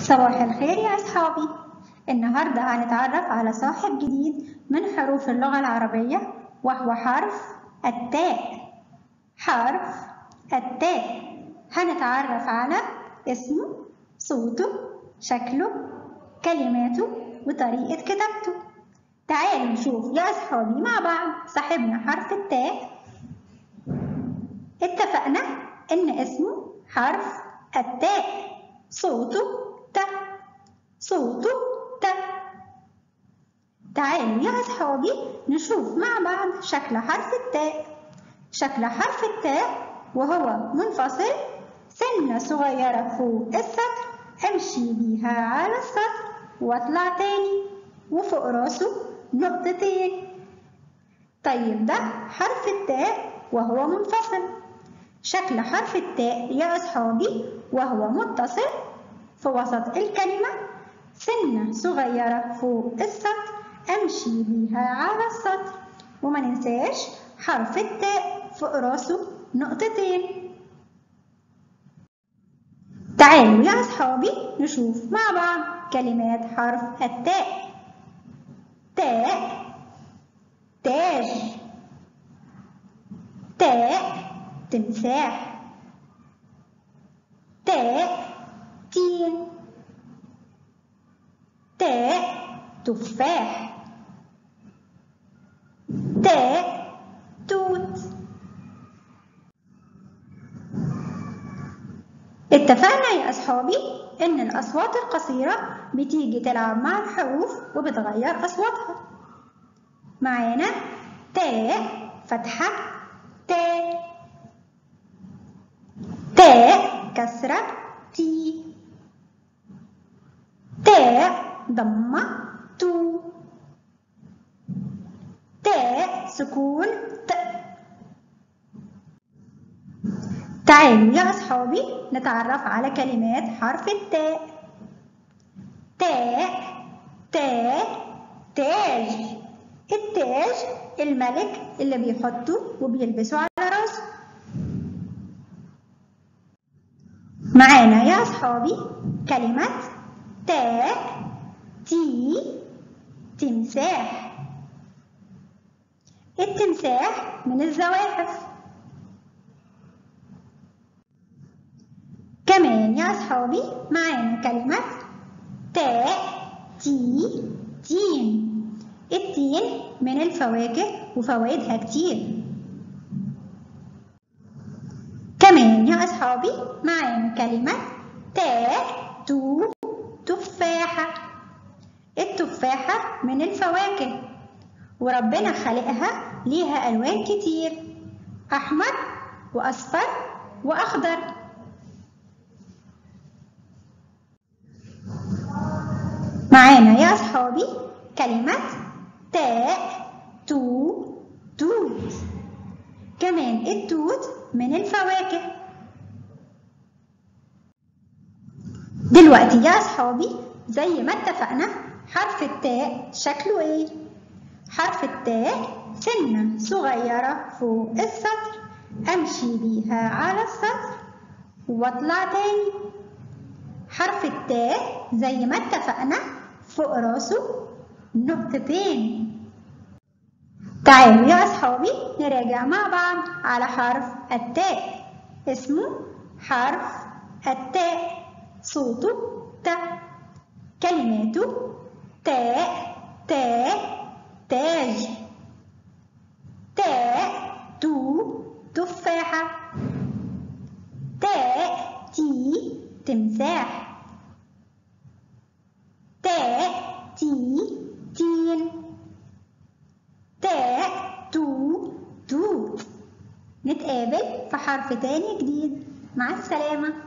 صباح الخير يا أصحابي النهاردة هنتعرف على صاحب جديد من حروف اللغة العربية وهو حرف التاء حرف التاء هنتعرف على اسمه صوته شكله كلماته وطريقة كتابته تعالوا نشوف يا أصحابي مع بعض صاحبنا حرف التاء اتفقنا إن اسمه حرف التاء صوته ت صوته ت تعالوا يا أصحابي نشوف مع بعض شكل حرف التاء شكل حرف التاء وهو منفصل سنة صغيرة فوق السطر أمشي بيها على السطر وأطلع تاني وفوق راسه نقطتين طيب ده حرف التاء وهو منفصل شكل حرف التاء يا أصحابي وهو متصل في وسط الكلمة سنة صغيرة فوق السطر أمشي بيها على السطر وما ننساش حرف التاء فوق راسه نقطتين تعالوا يا أصحابي نشوف مع بعض كلمات حرف التاء تاء تاج تاء تمساح تاء تين تاء تفاح تاء توت اتفقنا يا أصحابي إن الأصوات القصيرة بتيجي تلعب مع الحروف وبتغير أصواتها معانا تاء فتحة تاء تاء كسرة تي تاء ضمة تو تاء سكون ت تعالوا يا أصحابي نتعرف على كلمات حرف التاء تاء تاء تاج التاج الملك اللي بيحطه وبيلبسه على راسه معانا يا أصحابي كلمة تاء تي تمساح التمساح من الزواحف كمان يا أصحابي معانا كلمة تاء تي تين التين من الفواكه وفوائدها كتير كمان يا أصحابي معانا كلمة تاء تو تفاحة التفاحة من الفواكه وربنا خلقها ليها ألوان كتير أحمر وأصفر وأخضر معانا يا أصحابي كلمة تاء تو توت كمان التوت من الفواكه دلوقتي يا أصحابي زي ما اتفقنا حرف التاء شكله ايه؟ حرف التاء سنة صغيرة فوق السطر أمشي بيها على السطر وأطلع تاني حرف التاء زي ما اتفقنا فوق راسه نقطتين تعالوا يا أصحابي نراجع مع بعض على حرف التاء اسمه حرف التاء صوته ت كلماته تاء تاء تاج تاء تو تفاحة تاء تي تمساح تاء تي تين تاء تو توت نتقابل في حرف تاني جديد مع السلامة